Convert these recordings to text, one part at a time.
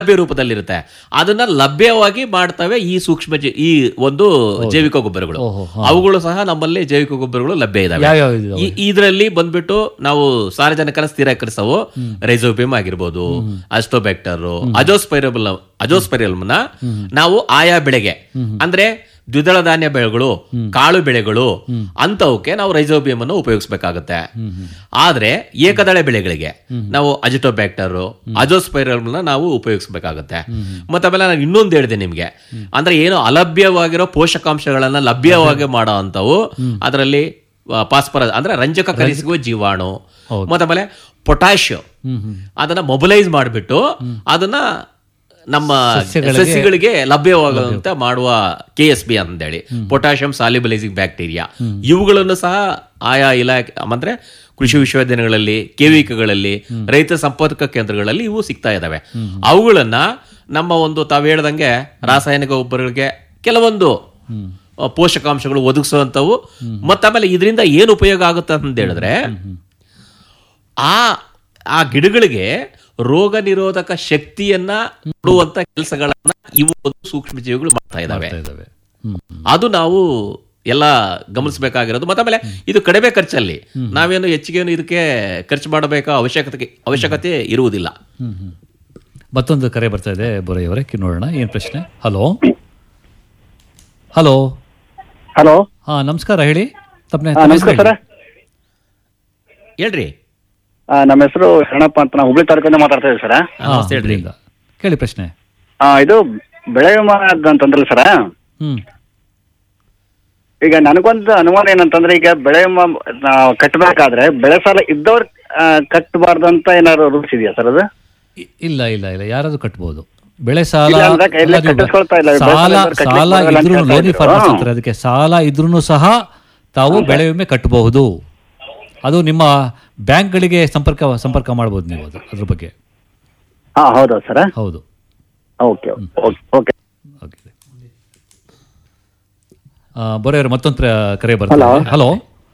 ಅಲಭ್ಯ ರೂಪದಲ್ಲಿರುತ್ತೆ ಅದನ್ನ ಲಭ್ಯವಾಗಿ ಮಾಡ್ತವೆ ಈ ಸೂಕ್ಷ್ಮ ಜೀ- ಈ ಒಂದು ಜೈವಿಕ ಗೊಬ್ಬರಗಳು ಓಹೋ, ಅವುಗಳು ಸಹ ನಮ್ಮಲ್ಲಿ ಜೈವಿಕ ಗೊಬ್ಬರಗಳು ಲಭ್ಯ ಇದಾವೆ ಯಾವ್ಯಾವ ಇದಾವೆ? ಈ- ಇದರಲ್ಲಿ ಬಂದ್ಬಿಟ್ಟು ನಾವು ಸಾರ್ವಜನಿಕರ ಸ್ಥಿರೀಕರಿಸವು ರೈಸೋಬಿಯಂ ಆಗಿರ್ಬೋದು ಅಸ್ಟೋಬ್ಯಾಕ್ಟರ್ ಅಜೋಸ್ಪೈರಬಲ್ ಅಜೋಸ್ಪೈರಲ್ನ ನಾವು ಆಯಾ ಬೆಳೆಗೆ ಅಂದ್ರೆ ದ್ವಿದಳ ಧಾನ್ಯ ಬೆಳೆಗಳು ಕಾಳು ಬೆಳೆಗಳು ಅಂತವಕ್ಕೆ ನಾವು ರೈಸೋಬಿಯಂ ಅನ್ನು ಉಪಯೋಗಿಸಬೇಕಾಗುತ್ತೆ ಆದ್ರೆ ಏಕದಳ ಬೆಳೆಗಳಿಗೆ ನಾವು ಅಜಿಟೋಬ್ಯಾಕ್ಟರ್ ಅಜೋಸ್ಪೈರಲ್ನ ನಾವು ಉಪಯೋಗಿಸಬೇಕಾಗುತ್ತೆ ಮತ್ತೆ ಆಮೇಲೆ ನಾನು ಇನ್ನೊಂದು ಹೇಳಿದೆ ನಿಮ್ಗೆ ಅಂದ್ರೆ ಏನು ಅಲಭ್ಯವಾಗಿರೋ ಪೋಷಕಾಂಶಗಳನ್ನ ಲಭ್ಯವಾಗಿ ಮಾಡೋ ಅಂತವು ಅದರಲ್ಲಿ ಪಾಸ್ಪರಸ್ ಅಂದ್ರೆ ರಂಜಕ ಕಲಿಸುವ ಜೀವಾಣು ಮತ್ತೆ ಆಮೇಲೆ ಪೊಟ್ಯಾಶಿಯಂ ಅದನ್ನ ಮೊಬಿಲೈಸ್ ಮಾಡಿಬಿಟ್ಟು ಅದನ್ನ ನಮ್ಮ ಸಸ್ಯಗಳಿಗೆ ಲಭ್ಯವಾಗುವಂತೆ ಮಾಡುವ ಕೆ ಎಸ್ ಬಿ ಅಂತೇಳಿ ಪೊಟ್ಯಾಷಿಯಂ ಸಾಲಿಬಲೈಸಿಂಗ್ ಬ್ಯಾಕ್ಟೀರಿಯಾ ಇವುಗಳನ್ನು ಸಹ ಆಯಾ ಇಲಾಖೆ ಅಂದ್ರೆ ಕೃಷಿ ವಿಶ್ವವಿದ್ಯಾಲಯಗಳಲ್ಲಿ ಕೆವಿಕಗಳಲ್ಲಿ ರೈತ ಸಂಪರ್ಕ ಕೇಂದ್ರಗಳಲ್ಲಿ ಇವು ಸಿಗ್ತಾ ಇದಾವೆ ಅವುಗಳನ್ನ ನಮ್ಮ ಒಂದು ತಾವು ಹೇಳ್ದಂಗೆ ರಾಸಾಯನಿಕ ಗೊಬ್ಬರಗಳಿಗೆ ಕೆಲವೊಂದು ಆ, ಪೋಷಕಾಂಶಗಳು ಒದಗಿಸುವಂಥವು ಮತ್ತೆ ಆಮೇಲೆ ಇದರಿಂದ ಏನು ಉಪಯೋಗ ಆಗುತ್ತೆ ಅಂತ ಹೇಳಿದ್ರೆ ಆ ಆ ಗಿಡಗಳಿಗೆ ರೋಗ ನಿರೋಧಕ ಶಕ್ತಿಯನ್ನ ಕೊಡುವಂತ ಕೆಲಸಗಳನ್ನ ಇವು ಒಂದು ಸೂಕ್ಷ್ಮ ಜೀವಿಗಳು ಮಾಡ್ತಾ ಇದಾವೆ ಇದಾವೆ ಹ್ಮ್ ಅದು ನಾವು ಎಲ್ಲ ಗಮನಿಸಬೇಕಾಗಿರೋದು ಮತ್ತೆ ಆಮೇಲೆ ಇದು ಕಡಿಮೆ ಖರ್ಚಲ್ಲಿ ನಾವೇನು ಹೆಚ್ಚಿಗೆ ಇದಕ್ಕೆ ಖರ್ಚು ಮಾಡಬೇಕಾ ಅವಶ್ಯಕತೆ ಅವಶ್ಯಕತೆ ಇರುವುದಿಲ್ಲ ಹ್ಮ್ ಹ್ಮ್ ಮತ್ತೊಂದು ಕರೆ ಬರ್ತಾ ಇದೆ ಬೋರಯ್ಯವರೇ ಕಿ ನೋಡೋಣ ಏನು ಪ್ರಶ್ನೆ ಹಲೋ ಹಲೋ ಹಲೋ ಹಾ ನಮಸ್ಕಾರ ಹೇಳಿ ತಪ್ಪನೆ ನಮಸ್ಕಾರ ಸರ್ ಹೇಳ್ರಿ ನಮ್ಮ ಹೆಸರು ಶರಣಪ್ಪ ಅಂತ ನಾವು ಹುಬ್ಳಿ ತಾಲೂಕಿಂದ ಮಾತಾಡ್ತಾ ಇದ್ದೀವಿ ಸರ್ ನಮಸ್ತೆ ಹೇಳ್ರಿ ಕೇಳಿ ಪ್ರಶ್ನೆ ಇದು ಬೆಳೆ ವಿಮಾ ಅಂತಂದ್ರಲ್ಲ ಸರ್ ಹ್ಮ್ ಈಗ ನನಗೊಂದು ಅನುಮಾನ ಏನಂತಂದ್ರೆ ಈಗ ಬೆಳೆ ವಿಮಾ ಆ, ಕಟ್ಟಬೇಕಾದ್ರೆ ಬೆಳೆ ಸಾಲ ಇದ್ದವ್ರು ಕಟ್ಟಬಾರ್ದು ಅಂತ ಏನಾದ್ರು ರೂಲ್ಸ್ ಇದೆಯಾ ಸರ್ ಅದು ಇ- ಇಲ್ಲ ಇಲ್ಲ ಇಲ್ಲ ಯಾರಾದ್ರೂ ಕಟ್ಬೋದು ಬೆಳೆ ಸಾಲ ಇಲ್ಲ ಅಂದ್ರೆ ಕೈಯಲ್ಲಿ ಅಲ್ಲ, ನೀವು ಕಟ್ಟಿಸ್ಕೊಳ್ತಾ ಇಲ್ಲ. ಬೆಳೆ ಸಾಲ ಸಾಲ ಕಟ್ಲಿಕ್ಕೆ ಸಾಲ ಬರಲ್ಲ ಅಂತ ಇದ್ರೂ ಹೇಳ್ತಾ ಲೋನಿ ಇದ್ರು. ಫಾರ್ಮರ್ಸ್ ಹಾ. ಅಂತಾರೆ ಅದಕ್ಕೆ ಸಾಲ ಇದ್ರೂ ಸಹ ತಾವು ಬೆಳೆ ವಿಮೆ ಕಟ್ಟಬಹುದು ಅದು ನಿಮ್ಮ ಬ್ಯಾಂಕ್ಗಳಿಗೆ ಸಂಪರ್ಕ ಸಂಪರ್ಕ ಮಾಡ್ಬೋದು ನೀವು ಅದು ಅದ್ರ ಬಗ್ಗೆ ಹಾ ಹೌದಾ ಸರ್ ಹೌದು ಓಕೆ ಓಕೆ ಓಕೆ ಓಕೆ ಬರೋರು ಮತ್ತೊಂದು ಪ್ರ- ಕರೆ ಬರ್ತಾರೆ ಹಲೋ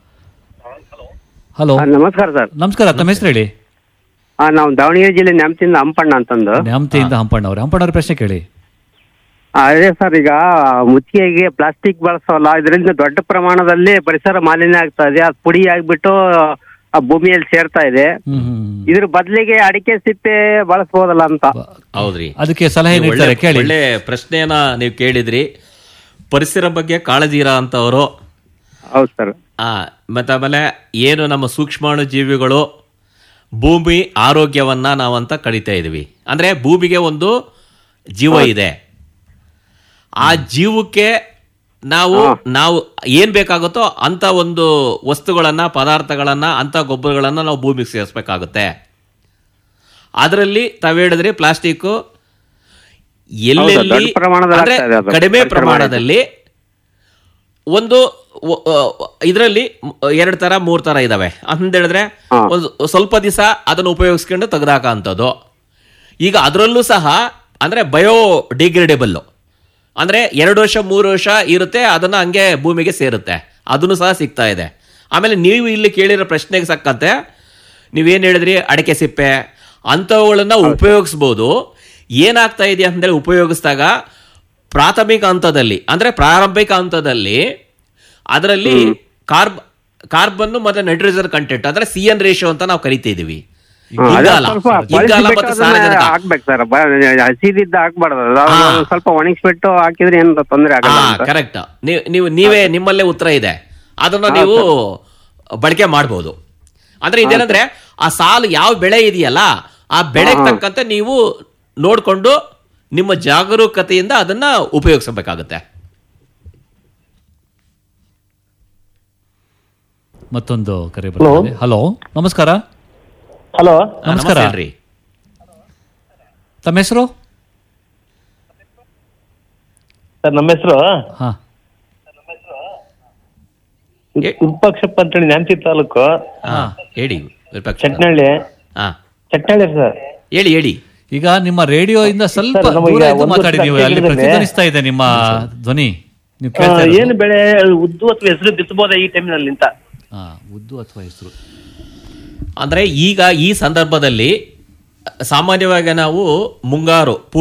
ಹಲೋ ನಮಸ್ಕಾರ ಸರ್ ನಮಸ್ಕಾರ ತಮ್ಮ ಹೆಸರು ಹೇಳಿ ಆ, ನಾವು ದಾವಣಗೆರೆ ಜಿಲ್ಲೆ ನ್ಯಾಮತಿಯಿಂದ ಹಂಪಣ್ಣ ಅಂತಂದು ನ್ಯಾಮತಿಯಿಂದ ಹಂಪಣ್ಣ ಅವ್ರೆ ಹಂಪಣ್ಣ ಅವ್ರ ಪ್ರಶ್ನೆ ಕೇಳಿ ಆ, ಅದೇ ಸರ್ ಈಗ ಮುಚ್ಚಿಗೆಗೆ ಪ್ಲಾಸ್ಟಿಕ್ ಬಳಸೋಲ್ಲ ಇದರಿಂದ ದೊಡ್ಡ ಪ್ರಮಾಣದಲ್ಲಿ ಪರಿಸರ ಮಾಲಿನ್ಯ ಆಗ್ತಾ ಇದೆ ಅದು ಪುಡಿ ಆಗ್ಬಿಟ್ಟು ಆ ಭೂಮಿಯಲ್ಲಿ ಸೇರ್ತಾ ಇದೆ ಹ್ಮ್ ಹ್ಮ್ ಇದ್ರ ಬದಲಿಗೆ ಅಡಿಕೆ ಸಿಪ್ಪೆ ಬಳಸ್ಬೋದಲ್ಲ ಅಂತ ಹೌದ್ರಿ ಅದಕ್ಕೆ ಸಲಹೆ ನೀವು ನೀಡ್ತಾರೆ ಒಳ್ಳೆ- ಕೇಳಿ ಒಳ್ಳೆ ಪ್ರಶ್ನೆಯನ್ನ ನೀವು ಕೇಳಿದ್ರಿ ಪರಿಸರ ಬಗ್ಗೆ ಕಾಳಜಿ ಇರೋ ಅಂತವರು ಹೌದು ಸರ್ ಆ ಮತ್ತೆ ಆಮೇಲೆ ಏನು ನಮ್ಮ ಸೂಕ್ಷ್ಮಾಣು ಜೀವಿಗಳು ಭೂಮಿ ಆರೋಗ್ಯವನ್ನ ನಾವಂತ ಕಡಿತಾ ಇದೀವಿ ಅಂದ್ರೆ ಭೂಮಿಗೆ ಒಂದು ಜೀವ ಇದೆ ಆ ಜೀವಕ್ಕೆ ನಾವು ನಾವು ಏನ್ ಬೇಕಾಗುತ್ತೋ ಅಂತ ಒಂದು ವಸ್ತುಗಳನ್ನ ಪದಾರ್ಥಗಳನ್ನ ಅಂತ ಗೊಬ್ಬರಗಳನ್ನ ನಾವು ಭೂಮಿಗೆ ಸೇರಿಸ್ಬೇಕಾಗುತ್ತೆ ಅದರಲ್ಲಿ ತಾವ್ ಹೇಳಿದ್ರಿ ಪ್ಲಾಸ್ಟಿಕ್ ಎಲ್ಲೆಲ್ಲಿ ದೊಡ್ಡ ಪ್ರಮಾಣದಲ್ಲಿ ಅಂದ್ರೆ ಆಗ್ತಾ ಇದೆ ಅದು. ಕಡಿಮೆ ಪರಿಸರ ಪ್ರಮಾಣದಲ್ಲಿ ಒಂದು ಇದರಲ್ಲಿ ಎರಡು ತರ ಮೂರ್ ತರ ಇದಾವೆ ಅಂತ ಹೇಳಿದ್ರೆ ಒಂದು ಸ್ವಲ್ಪ ದಿವಸ ಅದನ್ನು ಉಪಯೋಗಿಸ್ಕೊಂಡು ತೆಗೆದಾಕ ಅಂತದ್ದು ಈಗ ಅದರಲ್ಲೂ ಸಹ ಅಂದ್ರೆ ಬಯೋ ಡಿಗ್ರೇಡೇಬಲ್ ಅಂದ್ರೆ ಎರಡು ವರ್ಷ ಮೂರು ವರ್ಷ ಇರುತ್ತೆ ಅದನ್ನ ಹಂಗೆ ಭೂಮಿಗೆ ಸೇರುತ್ತೆ ಅದನ್ನು ಸಹ ಸಿಗ್ತಾ ಇದೆ ಆಮೇಲೆ ನೀವು ಇಲ್ಲಿ ಕೇಳಿರೋ ಪ್ರಶ್ನೆಗೆ ಸಕ್ಕಂತೆ ನೀವೇನು ಹೇಳಿದ್ರಿ ಅಡಿಕೆ ಸಿಪ್ಪೆ ಅಂಥವುಗಳನ್ನ ಉಪಯೋಗಿಸ್ಬೋದು ಏನಾಗ್ತಾ ಇದೆ ಅಂತೇಳಿ ಉಪಯೋಗಿಸಿದಾಗ ಪ್ರಾಥಮಿಕ ಹಂತದಲ್ಲಿ ಅಂದ್ರೆ ಪ್ರಾರಂಭಿಕ ಹಂತದಲ್ಲಿ ಅದರಲ್ಲಿ ಕಾರ್ಬ್ ಕಾರ್ಬನ್ ಮತ್ತೆ ನೈಟ್ರೋಜನ್ ಕಂಟೆಂಟ್ ಅಂದ್ರೆ ಸಿ ಎನ್ ರೇಷಿಯೋ ಅಂತ ನಾವು ಕರಿತಿದೀವಿ ಹಾ, ಅದೇ ಇಂಗಾಲ ಸ್ವಲ್ಪ ಇಂಗಾಲ ಬಳಸಿಬಿಟ್ಟು ಮತ್ತೆ ಅದನ್ನ ಸಾರಜನಕ ಹಾಕ್ಬೇಕು ಸರ್ ಹಸಿದಿದ್ದ ಹಾಕ್ಬಾರ್ದು ಅದು ಹಾ. ಅದನ್ನ ಸ್ವಲ್ಪ ಒಣಗಿಸ್ಬಿಟ್ಟು ಹಾಕಿದ್ರೆ ಏನು ತೊಂದರೆ ಆಗಲ್ಲ ಹಾ ಅಂತ. ಕರೆಕ್ಟ್ ನೀವು ನೀವೇ ನಿಮ್ಮಲ್ಲೇ ಉತ್ತರ ಇದೆ ಅದನ್ನ ನೀವು ಬಳಕೆ ಮಾಡಬಹುದು ಅಂದ್ರೆ ಇದೇನಂದ್ರೆ ಆ ಸಾಲು ಯಾವ ಬೆಳೆ ಇದೆಯಲ್ಲ ಆ ಬೆಳೆಗೆ ತಕ್ಕಂತೆ ನೀವು ನೋಡ್ಕೊಂಡು ನಿಮ್ಮ ಜಾಗರೂಕತೆಯಿಂದ ಅದನ್ನ ಉಪಯೋಗಿಸಬೇಕಾಗುತ್ತೆ ಮತ್ತೊಂದು ಕರೆ ಬರ್ತಾರೆ ಹಲೋ ನಮಸ್ಕಾರ ಹಲೋ ನಮಸ್ಕಾರ ನಮಸ್ತೆ ಹೇಳ್ರಿ ತಮ್ಮ ಹೆಸರು ಸರ್ ನಮ್ಮ ಹೆಸರು ಹಾ ವಿರೂಪಾಕ್ಷಪ್ಪ ಅಂತೇಳಿ ನ್ಯಾಮತಿ ತಾಲೂಕು ಹಾ ಹೇಳಿ ವಿರೂಪಾಕ್ಷ. ಚಟ್ನಳ್ಳಿ ಹಾ ಚಟ್ನಳ್ಳಿ ಸರ್ ಹೇಳಿ ಹೇಳಿ ಈಗ ನಿಮ್ಮ ರೇಡಿಯೋ ಇಂದ ಸ್ವಲ್ಪ ಸರ್, ನಮಗೆ ದೂರ ಇದ್ದು ಒಂದು ಮಾತಾಡಿ ವರ್ಷ ನೀವು ಅಲ್ಲಿ ಕೇಳಿದ್ರೆ- ಪ್ರತಿಧ್ವನಿಸ್ತಾ ಇದೆ ನಿಮ್ಮ ಧ್ವನಿ ನೀವು ಆ, ಕೇಳ್ತಾ ಇರೋದು. ಏನು ಬೆಳೆ ಉದ್ದು ಅಥವಾ ಹೆಸರು ಬಿತ್ತಬೋದ ಈ ಟೈಮ್ನಲ್ಲಿ ಅಂತ ಹಾ ಉದ್ದು ಅಥವಾ ಹೆಸರು ಅಂದ್ರೆ ಈಗ ಈ ಸಂದರ್ಭದಲ್ಲಿ ಸಾಮಾನ್ಯವಾಗಿ ನಾವು ಮುಂಗಾರು